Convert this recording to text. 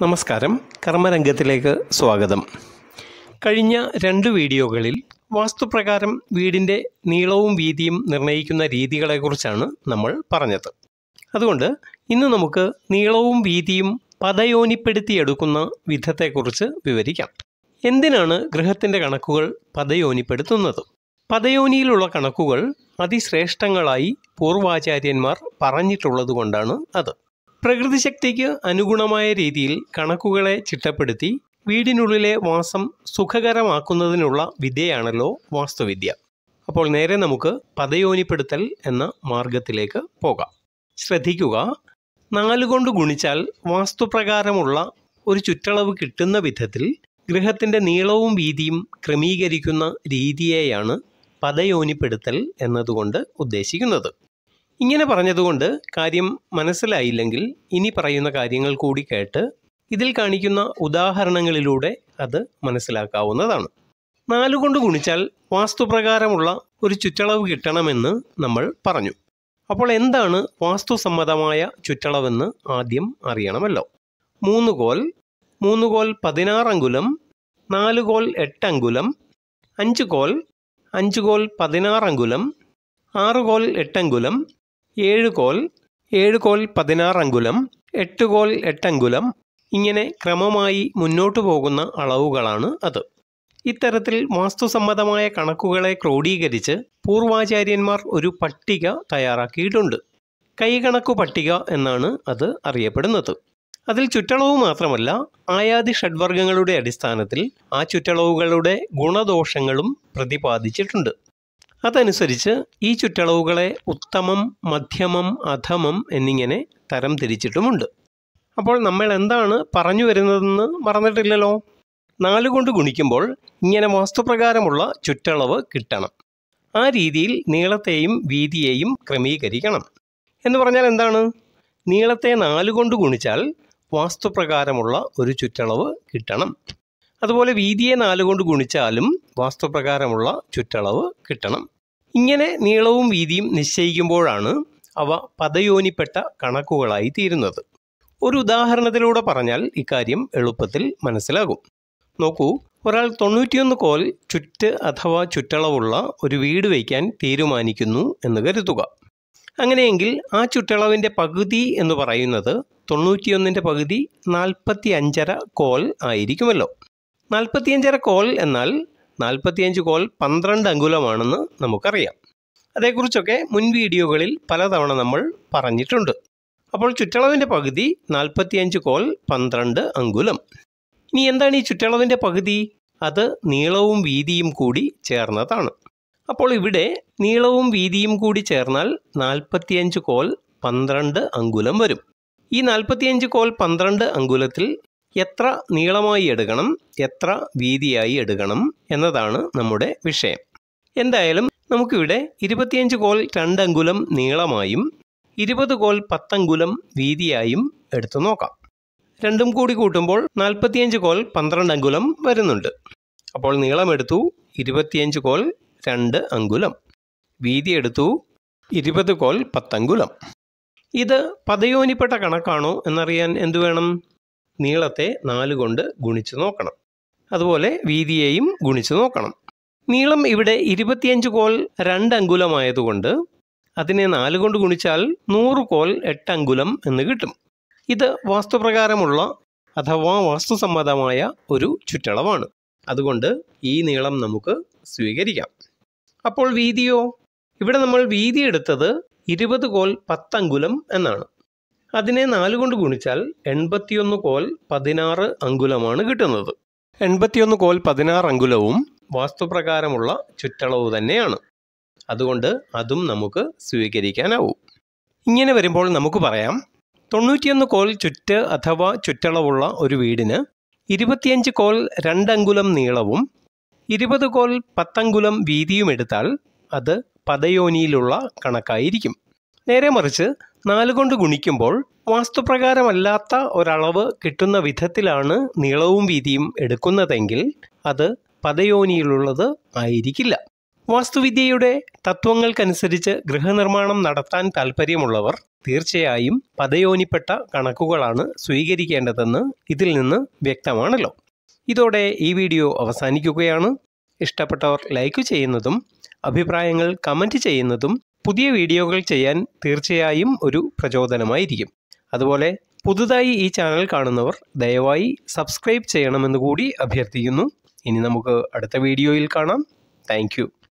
നമസ്കാരം കർമ്മരംഗത്തിലേക്ക് സ്വാഗതം കഴിഞ്ഞ രണ്ട് വീഡിയോകളിൽ വാസ്തുപ്രകാരം വീടിൻ്റെ നീളവും വീതിയും നിർണ്ണയിക്കുന്ന രീതികളെക്കുറിച്ചാണ് നമ്മൾ പറഞ്ഞത് അതുകൊണ്ട് ഇന്ന് നമുക്ക് നീളവും വീതിയും പദയോനിപ്പെടുത്തിയെടുക്കുന്ന വിധത്തെക്കുറിച്ച് വിവരിക്കാം എന്തിനാണ് ഗൃഹത്തിൻ്റെ കണക്കുകൾ പദയോനിപ്പെടുത്തുന്നത് പദയോനിയിലുള്ള കണക്കുകൾ അതിശ്രേഷ്ഠങ്ങളായി പൂർവാചാര്യന്മാർ പറഞ്ഞിട്ടുള്ളതുകൊണ്ടാണ് അത് പ്രകൃതിശക്തിക്ക് അനുഗുണമായ രീതിയിൽ കണക്കുകളെ ചിട്ടപ്പെടുത്തി വീടിനുള്ളിലെ വാസം സുഖകരമാക്കുന്നതിനുള്ള വിദ്യയാണല്ലോ വാസ്തുവിദ്യ അപ്പോൾ നേരെ നമുക്ക് പദയോനിപ്പെടുത്തൽ എന്ന മാർഗത്തിലേക്ക് പോകാം ശ്രദ്ധിക്കുക നാലുകൊണ്ട് ഗുണിച്ചാൽ വാസ്തുപ്രകാരമുള്ള ഒരു ചുറ്റളവ് കിട്ടുന്ന വിധത്തിൽ ഗൃഹത്തിൻ്റെ നീളവും വീതിയും ക്രമീകരിക്കുന്ന രീതിയെയാണ് പദയോനിപ്പെടുത്തൽ എന്നതുകൊണ്ട് ഉദ്ദേശിക്കുന്നത് ഇങ്ങനെ പറഞ്ഞതുകൊണ്ട് കാര്യം മനസ്സിലായില്ലെങ്കിൽ ഇനി പറയുന്ന കാര്യങ്ങൾ കൂടി കേട്ട് ഇതിൽ കാണിക്കുന്ന ഉദാഹരണങ്ങളിലൂടെ അത് മനസ്സിലാക്കാവുന്നതാണ് നാലുകൊണ്ട് ഗുണിച്ചാൽ വാസ്തുപ്രകാരമുള്ള ഒരു ചുറ്റളവ് കിട്ടണമെന്ന് നമ്മൾ പറഞ്ഞു അപ്പോൾ എന്താണ് വാസ്തുസമ്മതമായ ചുറ്റളവെന്ന് ആദ്യം അറിയണമല്ലോ മൂന്ന് കോൽ മൂന്ന് കോൽ പതിനാറ് അങ്കുലം നാല് കോൽ എട്ട് അങ്കുലം അഞ്ച് കോൽ അഞ്ച് കോൽ പതിനാറ് അങ്കുലം ആറ് കോൽ എട്ട് അങ്കുലം ഏഴ് കോൽ ഏഴ് കോൽ പതിനാറ് അങ്കുലം എട്ട് കോൽ എട്ട് അങ്കുലം ഇങ്ങനെ ക്രമമായി മുന്നോട്ടു പോകുന്ന അളവുകളാണ് അത് ഇത്തരത്തിൽ വാസ്തുസമ്മതമായ കണക്കുകളെ ക്രോഡീകരിച്ച് പൂർവാചാര്യന്മാർ ഒരു പട്ടിക തയ്യാറാക്കിയിട്ടുണ്ട് കൈകണക്കു പട്ടിക എന്നാണ് അത് അറിയപ്പെടുന്നത് അതിൽ ചുറ്റളവ് മാത്രമല്ല ആയാതി ഷഡ്വർഗങ്ങളുടെ അടിസ്ഥാനത്തിൽ ആ ചുറ്റളവുകളുടെ ഗുണദോഷങ്ങളും പ്രതിപാദിച്ചിട്ടുണ്ട് അതനുസരിച്ച് ഈ ചുറ്റളവുകളെ ഉത്തമം മധ്യമം അധമം എന്നിങ്ങനെ തരം തിരിച്ചിട്ടുമുണ്ട് അപ്പോൾ നമ്മൾ എന്താണ് പറഞ്ഞു വരുന്നതെന്ന് മറന്നിട്ടില്ലല്ലോ നാല് കൊണ്ട് ഗുണിക്കുമ്പോൾ ഇങ്ങനെ വാസ്തുപ്രകാരമുള്ള ചുറ്റളവ് കിട്ടണം ആ രീതിയിൽ നീളത്തെയും വീതിയെയും ക്രമീകരിക്കണം എന്ന് പറഞ്ഞാൽ എന്താണ് നീളത്തെ നാല് കൊണ്ട് ഗുണിച്ചാൽ വാസ്തുപ്രകാരമുള്ള ഒരു ചുറ്റളവ് കിട്ടണം അതുപോലെ വീതിയെ നാല് കൊണ്ട് ഗുണിച്ചാലും വാസ്തുപ്രകാരമുള്ള ചുറ്റളവ് കിട്ടണം ഇങ്ങനെ നീളവും വീതിയും നിശ്ചയിക്കുമ്പോഴാണ് അവ പദയോനിപ്പെട്ട കണക്കുകളായി തീരുന്നത് ഒരു ഉദാഹരണത്തിലൂടെ പറഞ്ഞാൽ ഇക്കാര്യം എളുപ്പത്തിൽ മനസ്സിലാകും നോക്കൂ ഒരാൾ തൊണ്ണൂറ്റിയൊന്ന് കോൽ ചുറ്റ് അഥവാ ചുറ്റളവുള്ള ഒരു വീട് വയ്ക്കാൻ തീരുമാനിക്കുന്നു എന്ന് കരുതുക അങ്ങനെയെങ്കിൽ ആ ചുറ്റളവിൻ്റെ പകുതി എന്ന് പറയുന്നത് തൊണ്ണൂറ്റിയൊന്നിൻ്റെ പകുതി നാൽപ്പത്തി അഞ്ചര കോൽ ആയിരിക്കുമല്ലോ നാൽപ്പത്തിയഞ്ചര കോൽ എന്നാൽ നാൽപ്പത്തിയഞ്ച് കോൽ പന്ത്രണ്ട് അങ്കുലമാണെന്ന് നമുക്കറിയാം അതേക്കുറിച്ചൊക്കെ മുൻ വീഡിയോകളിൽ പലതവണ നമ്മൾ പറഞ്ഞിട്ടുണ്ട് അപ്പോൾ ചുറ്റളവിൻ്റെ പകുതി നാൽപ്പത്തിയഞ്ച് കോൽ പന്ത്രണ്ട് അങ്കുലം ഇനി എന്താണ് ഈ ചുറ്റളവിൻ്റെ പകുതി അത് നീളവും വീതിയും കൂടി ചേർന്നതാണ് അപ്പോൾ ഇവിടെ നീളവും വീതിയും കൂടി ചേർന്നാൽ നാൽപ്പത്തിയഞ്ച് കോൽ പന്ത്രണ്ട് അങ്കുലം വരും ഈ നാൽപ്പത്തിയഞ്ച് കോൽ പന്ത്രണ്ട് അങ്കുലത്തിൽ എത്ര നീളമായി എടുക്കണം എത്ര വീതിയായി എടുക്കണം എന്നതാണ് നമ്മുടെ വിഷയം എന്തായാലും നമുക്കിവിടെ ഇരുപത്തിയഞ്ച് കോൽ രണ്ടങ്കുലം നീളമായും ഇരുപത് കോൽ പത്തങ്കുലം വീതിയായും എടുത്തു നോക്കാം രണ്ടും കൂടി കൂട്ടുമ്പോൾ നാൽപ്പത്തിയഞ്ച് കോൽ പന്ത്രണ്ട് അങ്കുലം വരുന്നുണ്ട് അപ്പോൾ നീളം എടുത്തു ഇരുപത്തിയഞ്ച് കോൽ രണ്ട് അങ്കുലം വീതി എടുത്തു ഇരുപത് കോൽ പത്തങ്കുലം ഇത് പദയോനിപ്പെട്ട കണക്കാണോ എന്നറിയാൻ എന്തു വേണം നീളത്തെ നാല് കൊണ്ട് ഗുണിച്ചു നോക്കണം അതുപോലെ വീതിയെയും ഗുണിച്ചു നോക്കണം നീളം ഇവിടെ ഇരുപത്തിയഞ്ച് കോൽ രണ്ട് അങ്കുലമായതുകൊണ്ട് അതിനെ നാല് കൊണ്ട് ഗുണിച്ചാൽ നൂറ് കോൽ എട്ട് അങ്കുലം എന്ന് കിട്ടും ഇത് വാസ്തുപ്രകാരമുള്ള അഥവാ വാസ്തുസമ്മതമായ ഒരു ചുറ്റളവാണ് അതുകൊണ്ട് ഈ നീളം നമുക്ക് സ്വീകരിക്കാം അപ്പോൾ വീതിയോ ഇവിടെ നമ്മൾ വീതി എടുത്തത് ഇരുപത് കോൽ പത്തങ്കുലം എന്നാണ് അതിനെ നാല് കൊണ്ട് ഗുണിച്ചാൽ എൺപത്തിയൊന്ന് കോൽ പതിനാറ് അങ്കുലമാണ് കിട്ടുന്നത് എൺപത്തിയൊന്ന് കോൽ പതിനാറ് അങ്കുലവും വാസ്തുപ്രകാരമുള്ള ചുറ്റളവ് തന്നെയാണ് അതുകൊണ്ട് അതും നമുക്ക് സ്വീകരിക്കാനാവും ഇങ്ങനെ വരുമ്പോൾ നമുക്ക് പറയാം തൊണ്ണൂറ്റിയൊന്ന് കോൽ ചുറ്റ് അഥവാ ചുറ്റളവുള്ള ഒരു വീടിന് ഇരുപത്തിയഞ്ച് കോൽ രണ്ടങ്കുലം നീളവും ഇരുപത് കോൽ പത്തങ്കുലം വീതിയും എടുത്താൽ അത് പദയോനിയിലുള്ള കണക്കായിരിക്കും നേരെ മറിച്ച് നാല് കൊണ്ട് ഗുണിക്കുമ്പോൾ വാസ്തുപ്രകാരമല്ലാത്ത ഒരളവ് കിട്ടുന്ന വിധത്തിലാണ് നീളവും വീതിയും എടുക്കുന്നതെങ്കിൽ അത് പദയോനിയിലുള്ളത് ആയിരിക്കില്ല വാസ്തുവിദ്യയുടെ തത്വങ്ങൾക്കനുസരിച്ച് ഗൃഹനിർമ്മാണം നടത്താൻ താൽപ്പര്യമുള്ളവർ തീർച്ചയായും പദയോനിപ്പെട്ട കണക്കുകളാണ് സ്വീകരിക്കേണ്ടതെന്ന് ഇതിൽ നിന്ന് വ്യക്തമാണല്ലോ ഇതോടെ ഈ വീഡിയോ അവസാനിക്കുകയാണ് ഇഷ്ടപ്പെട്ടവർ ലൈക്ക് ചെയ്യുന്നതും അഭിപ്രായങ്ങൾ കമൻറ്റ് ചെയ്യുന്നതും പുതിയ വീഡിയോകൾ ചെയ്യാൻ തീർച്ചയായും ഒരു പ്രചോദനമായിരിക്കും അതുപോലെ പുതുതായി ഈ ചാനൽ കാണുന്നവർ ദയവായി സബ്സ്ക്രൈബ് ചെയ്യണമെന്ന് കൂടി അഭ്യർത്ഥിക്കുന്നു ഇനി നമുക്ക് അടുത്ത വീഡിയോയിൽ കാണാം താങ്ക്